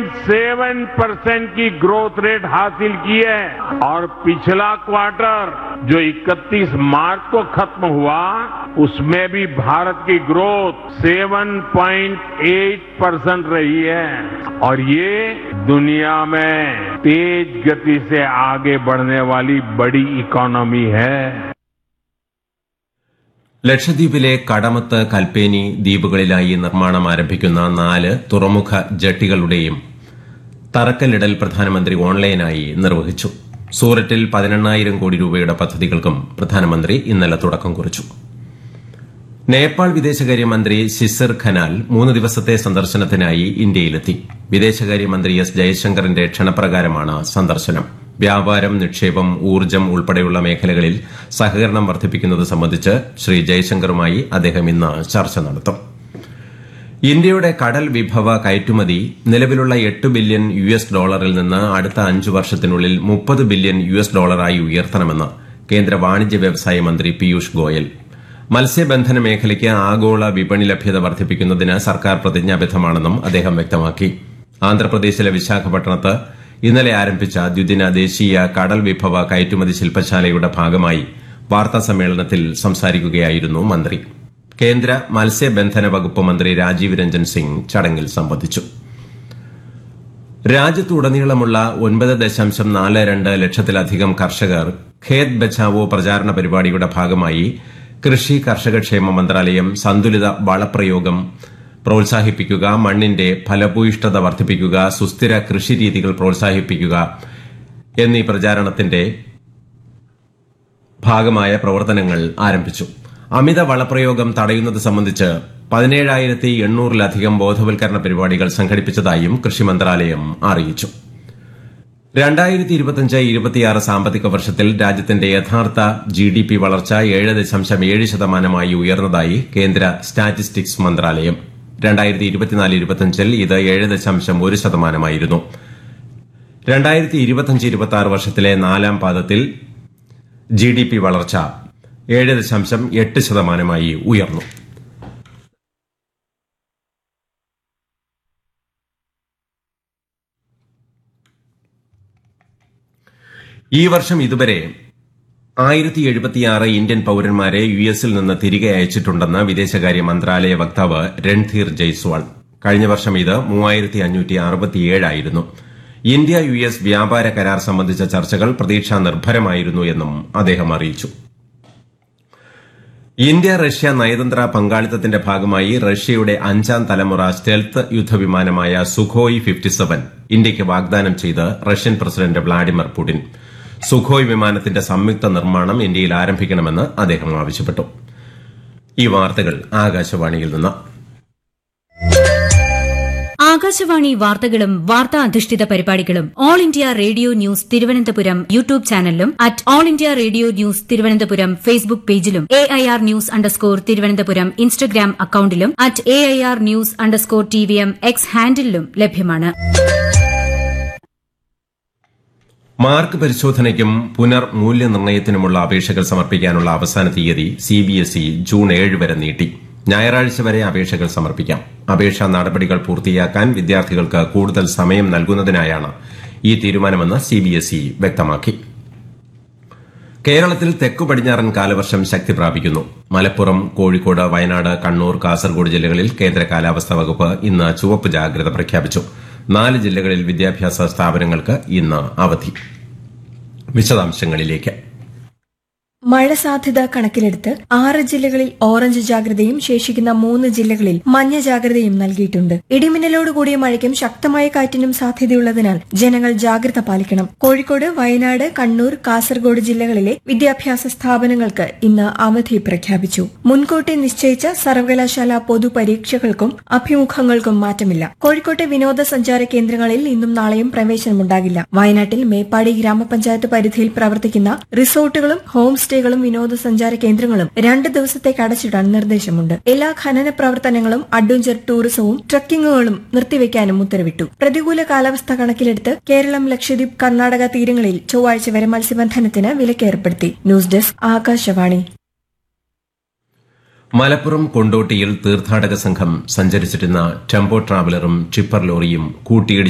seven percent की growth rate हासिल की है और पिछला क्वार्टर जो 31 मार्च को खत्म हुआ उसमें भी भारत की ग्रोथ 7.8 परसेंट रही है और ये दुनिया में तेज गति से आगे बढ़ने वाली बड़ी इकोनॉमी है ലക്ഷദ്വീപിലെ കടമത്ത് കൽപ്പേനി ദ്വീപുകളിലായി നിർമ്മാണം ആരംഭിക്കുന്ന നാല് തുറമുഖ ജട്ടികളുടെയും തറക്കല്ലിടൽ പ്രധാനമന്ത്രി ഓൺലൈനായി നിർവഹിച്ചു സൂററ്റിൽ പതിനെണ്ണായിരം കോടി രൂപയുടെ പദ്ധതികൾക്കും പ്രധാനമന്ത്രി ഇന്നലെ തുടക്കം കുറിച്ചു നേപ്പാൾ വിദേശകാര്യമന്ത്രി ശിസിർ ഖനാൽ മൂന്ന് ദിവസത്തെ സന്ദർശനത്തിനായി ഇന്ത്യയിലെത്തി വിദേശകാര്യമന്ത്രി എസ് ജയശങ്കറിന്റെ ക്ഷണപ്രകാരമാണ് സന്ദർശനം വ്യാപാരം നിക്ഷേപം ഊർജ്ജം ഉൾപ്പെടെയുള്ള മേഖലകളിൽ സഹകരണം വർദ്ധിപ്പിക്കുന്നത് സംബന്ധിച്ച് ശ്രീ ജയശങ്കറുമായി അദ്ദേഹം ഇന്ന് ചർച്ച നടത്തും ഇന്ത്യയുടെ കടൽ വിഭവ കയറ്റുമതി നിലവിലുള്ള എട്ട് ബില്യൺ യു എസ് ഡോളറിൽ നിന്ന് അടുത്ത അഞ്ച് വർഷത്തിനുള്ളിൽ മുപ്പത് ബില്യൺ യു എസ് ഡോളറായി ഉയർത്തണമെന്ന് കേന്ദ്ര വാണിജ്യ വ്യവസായ മന്ത്രി പീയൂഷ് ഗോയൽ മത്സ്യബന്ധന മേഖലയ്ക്ക് ആഗോള വിപണി ലഭ്യത വർദ്ധിപ്പിക്കുന്നതിന് സർക്കാർ പ്രതിജ്ഞാബദ്ധമാണെന്നും അദ്ദേഹം വ്യക്തമാക്കി ആന്ധ്രാപ്രദേശിലെ വിശാഖപട്ടണത്ത് ഇന്നലെ ആരംഭിച്ച ദ്വിദിന ദേശീയ കടൽ വിഭവ കയറ്റുമതി ശില്പശാലയുടെ ഭാഗമായി വാർത്താ സമ്മേളനത്തിൽ സംസാരിക്കുകയായിരുന്നു മന്ത്രി കേന്ദ്ര മത്സ്യബന്ധന വകുപ്പ് മന്ത്രി രാജീവ് രഞ്ജൻ സിംഗ് ചടങ്ങിൽ സംബന്ധിച്ചു രാജ്യത്തുടനീളമുള്ള ഒൻപത് ദശാംശം നാല് രണ്ട് ലക്ഷത്തിലധികം കർഷകർ ഖേത് ബച്ചാവോ പ്രചാരണ പരിപാടിയുടെ ഭാഗമായി കൃഷി കർഷകക്ഷേമ മന്ത്രാലയം സന്തുലിത വളപ്രയോഗം പ്രോത്സാഹിപ്പിക്കുക മണ്ണിന്റെ ഫലഭൂയിഷ്ഠത വർദ്ധിപ്പിക്കുക സുസ്ഥിര കൃഷിരീതികൾ പ്രോത്സാഹിപ്പിക്കുക എന്നീ പ്രചാരണത്തിന്റെ ഭാഗമായ പ്രവർത്തനങ്ങൾ ആരംഭിച്ചു അമിത വളപ്രയോഗം തടയുന്നത് സംബന്ധിച്ച് പതിനേഴായിരത്തി എണ്ണൂറിലധികം ബോധവൽക്കരണ പരിപാടികൾ സംഘടിപ്പിച്ചതായും കൃഷി മന്ത്രാലയം അറിയിച്ചു രണ്ടായിരത്തി ഇരുപത്തിയഞ്ച് ഇരുപത്തിയാറ് സാമ്പത്തിക വർഷത്തിൽ രാജ്യത്തിന്റെ യഥാർത്ഥ ജി ഡി പി വളർച്ച ഏഴ് ദശാംശം ഏഴ് ശതമാനമായി ഉയർന്നതായി കേന്ദ്ര സ്റ്റാറ്റിസ്റ്റിക്സ് മന്ത്രാലയം രണ്ടായിരത്തി ഇരുപത്തിനാല് ഇരുപത്തിയഞ്ചിൽ ഇത് ഏഴ് ദശാംശം ഒരു ശതമാനമായിരുന്നു രണ്ടായിരത്തി ഇരുപത്തിയഞ്ച് ഇരുപത്തി ആറ് വർഷത്തിലെ നാലാം പാദത്തിൽ ജി ഡി പി വളർച്ച ഏഴ് ദശാംശം എട്ട് ശതമാനമായി ഉയർന്നു ഈ വർഷം ഇതുവരെ ആയിരത്തി എഴുപത്തിയാറ് ഇന്ത്യൻ പൌരന്മാരെ യു എസിൽ നിന്ന് തിരികെ അയച്ചിട്ടുണ്ടെന്ന് വിദേശകാര്യ മന്ത്രാലയ വക്താവ് രൺധീർ ജയ്സ്വാൾ കഴിഞ്ഞ വർഷം ഇത് മൂവായിരത്തി അഞ്ഞൂറ്റി അറുപത്തിയേഴായിരുന്നു ഇന്ത്യ യു എസ് വ്യാപാര കരാർ സംബന്ധിച്ച ചർച്ചകൾ പ്രതീക്ഷാ നിർഭരമായിരുന്നു എന്നും അദ്ദേഹം അറിയിച്ചു ഇന്ത്യ റഷ്യ നയതന്ത്ര പങ്കാളിത്തത്തിന്റെ ഭാഗമായി റഷ്യയുടെ അഞ്ചാം തലമുറ സ്റ്റെൽത്ത് യുദ്ധവിമാനമായ സുഖോയ് ഫിഫ്റ്റി സെവൻ ഇന്ത്യയ്ക്ക് വാഗ്ദാനം ചെയ്ത് Russian president Vladimir Putin Sukhoi വിമാനത്തിന്റെ സംയുക്ത നിർമ്മാണം ഇന്ത്യയിൽ ആരംഭിക്കണമെന്ന് അദ്ദേഹം ആവശ്യപ്പെട്ടു ഈ വാർത്തകൾ ആകാശവാണിയിൽ നിന്ന് ആകാശവാണി വാർത്തകളും വാർത്താ അധിഷ്ഠിത പരിപാടികളും All India Radio news Thiruvananthapuram YouTube ചാനലിലും at All India Radio news Thiruvananthapuram Facebook പേജിലും A I R news underscore Thiruvananthapuram Instagram അക്കൌണ്ടിലും at A I R news underscore T V M X ഹാൻഡിലും ലഭ്യമാണ് മാർക്ക് പരിശോധനയ്ക്കും പുനർമൂല്യനിർണ്ണയത്തിനുമുള്ള അപേക്ഷകൾ സമർപ്പിക്കാനുള്ള അവസാന തീയതി സിബിഎസ്ഇ ജൂൺ ഏഴ് വരെ നീട്ടി ഞായറാഴ്ച വരെ അപേക്ഷകൾ സമർപ്പിക്കാം അപേക്ഷാ നടപടികൾ പൂർത്തിയാക്കാൻ വിദ്യാർത്ഥികൾക്ക് കൂടുതൽ സമയം നൽകുന്നതിനായാണ് ഈ തീരുമാനമെന്ന് സിബിഎസ്ഇ വ്യക്തമാക്കി കേരളത്തിൽ തെക്കു പടിഞ്ഞാറൻ കാലവർഷം ശക്തി പ്രാപിക്കുന്നു മലപ്പുറം കോഴിക്കോട് വയനാട് കണ്ണൂർ കാസർഗോഡ് ജില്ലകളിൽ കേന്ദ്ര കാലാവസ്ഥാ വകുപ്പ് ഇന്ന് ചുവപ്പ് ജാഗ്രത പ്രഖ്യാപിച്ചു നാല് ജില്ലകളിൽ വിദ്യാഭ്യാസ സ്ഥാപനങ്ങൾക്ക് ഇന്ന് അവധി വിശദാംശങ്ങളിലേക്ക് മഴ സാധ്യത കണക്കിലെടുത്ത് ആറ് ജില്ലകളിൽ ഓറഞ്ച് ജാഗ്രതയും ശേഷിക്കുന്ന മൂന്ന് ജില്ലകളിൽ മഞ്ഞ ജാഗ്രതയും നൽകിയിട്ടുണ്ട് ഇടിമിന്നലോട് കൂടിയ മഴയ്ക്കും ശക്തമായ കാറ്റിനും സാധ്യതയുള്ളതിനാൽ ജനങ്ങൾ ജാഗ്രത പാലിക്കണം കോഴിക്കോട് വയനാട് കണ്ണൂർ കാസർഗോഡ് ജില്ലകളിലെ വിദ്യാഭ്യാസ സ്ഥാപനങ്ങൾക്ക് ഇന്ന് അവധി പ്രഖ്യാപിച്ചു മുൻകൂട്ടി നിശ്ചയിച്ച സർവകലാശാല പൊതുപരീക്ഷകൾക്കും അഭിമുഖങ്ങൾക്കും മാറ്റമില്ല കോഴിക്കോട്ടെ വിനോദസഞ്ചാര കേന്ദ്രങ്ങളിൽ ഇന്നും നാളെയും പ്രവേശനമുണ്ടാകില്ല വയനാട്ടിൽ മേപ്പാടി ഗ്രാമപഞ്ചായത്ത് പരിധിയിൽ പ്രവർത്തിക്കുന്ന റിസോർട്ടുകളും ഹോം സ്റ്റേകളും വിനോദസഞ്ചാര കേന്ദ്രങ്ങളും രണ്ട് ദിവസത്തേക്ക് അടച്ചിടാൻ നിർദ്ദേശമുണ്ട് എല്ലാ ഖനന പ്രവർത്തനങ്ങളും അഡ്വഞ്ചർ ടൂറിസവും ട്രക്കിങ്ങുകളും നിർത്തിവെക്കാനും ഉത്തരവിട്ടു പ്രതികൂല കാലാവസ്ഥ കണക്കിലെടുത്ത് കേരളം ലക്ഷദ്വീപ് കർണാടക തീരങ്ങളിൽ ചൊവ്വാഴ്ച വരെ മത്സ്യബന്ധനത്തിന് വിലക്കേർപ്പെടുത്തി ന്യൂസ് ഡെസ്ക് ആകാശവാണി മലപ്പുറം കൊണ്ടോട്ടിയിൽ തീർത്ഥാടക സംഘം സഞ്ചരിച്ചിരുന്ന ടെമ്പോ ട്രാവലറും ടിപ്പർ ലോറിയും കൂട്ടിയിടിച്ച്